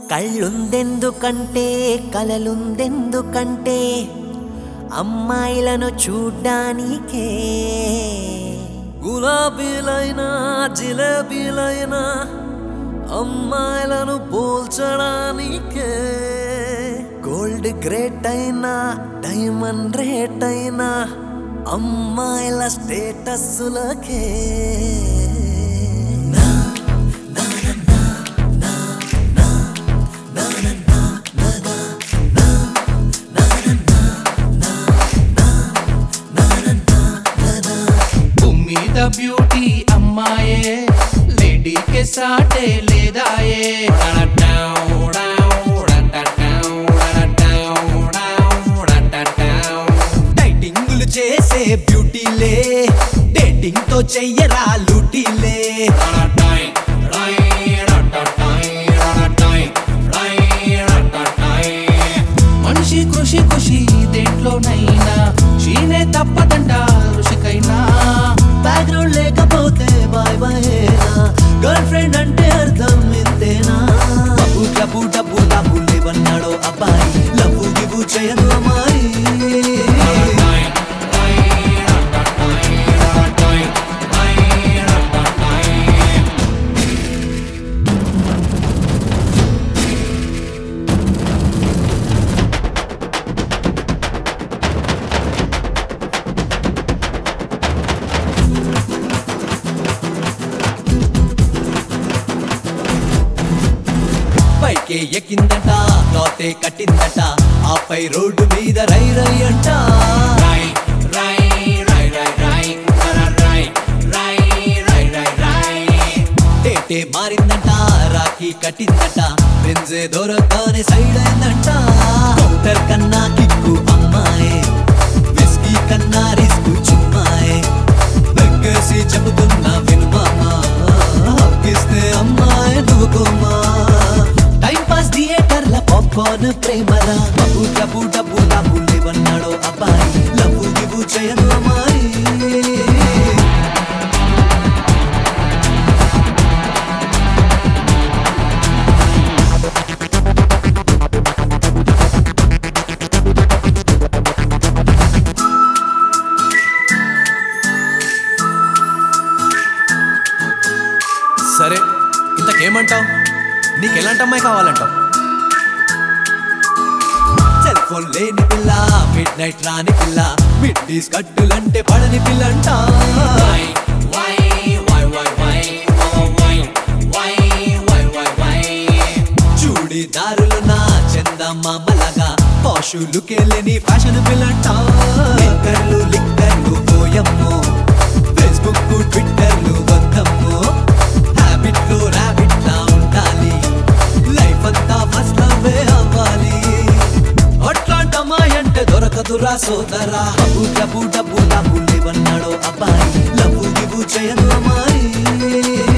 కళ్ళుందెందుకంటే కలలుందెందుకంటే అమ్మాయిలను చూడ్డానికే గులాబీలైనా జిలేబీలైనా అమ్మాయిలను పోల్చడానికే గోల్డ్ గ్రేట్ అయినా డైమండ్ రేట్ అయినా అమ్మాయిల స్టేటస్లకే నా నా నా నా నా నా నా నా నా నా నా నా నా నా నా నా ఉమ్మీద బ్యూటీ అమ్మాయే లేడీకే సాటే లేదాయే డైటింగులు చేసే బ్యూటీలే డేటింగ్ తో చెయ్యరా లూటీలే మనిషి కృషి ఖుషి దేంట్లోనైనా షీనే తప్పదంట ఋషికైనా బ్యాక్గ్రౌండ్ లేకపోతే బాయ్ బాయ్ గర్ల్ ఫ్రెండ్ అంటే అర్థం ఇంతేనా డబ్బు డబ్బు డబ్బు డబ్బు లేవన్నాడో అబ్బాయి లవ్వు గివ్వు చేయదు అమ్మాయి పైకే ఎక్కిందట లోతే కట్టిందట ఆపై రోడ్డు మీద రై రై అంట టేటే మారిందంట రాఖీ కట్టిందట బెంజే దొరకనే సైడ్ అయిందంట కౌంటర్ కన్నా కిక్కు అమ్మాయే విస్కీ కన్నా రిస్క్ చుమ్మాయే దగ్గేసి చెబుతున్నా వినుమామా హక్కిస్తే అమ్మాయి నువ్వుకోమా టైం పాస్ థియేటర్ల పాప్కార్న్ ప్రేమరా డబ్బు డబ్బు డబ్బు డబ్బు లేవన్నాడో అబ్బాయి లవ్వు గివ్వు చేయదు అమ్మాయి సరే ఇంతకేమంటావు నీకు ఎలాంటి అమ్మాయి కావాలంటావు సెల్ ఫోన్ లేని పిల్ల మిడ్ నైట్ రాని పిల్ల మిడ్ డీస్ కట్టులంటే పడని పిల్లంట చూడిదారులు నా చందమామలగా పాషులుకెళ్ళని ఫ్యాషన్ పిల్లంట లిక్కర్లు లిక్కర్లు పోయమ్మో ఫేస్బుక్ ట్విట్టర్లు వద్దమ్మో హ్యాబిట్లు ర్యాబిట్ లా ఉండాలి లైఫ్ అంతా ఫస్ట్ లవ్వే అవ్వాలి అట్లాంటి అమ్మాయి అంటే దొరకదురా సోదరా డబ్బు డబ్బు డబ్బు డబ్బు లేవన్నాడో అబ్బాయి లవ్వు గివ్వు చేయదు అమ్మాయి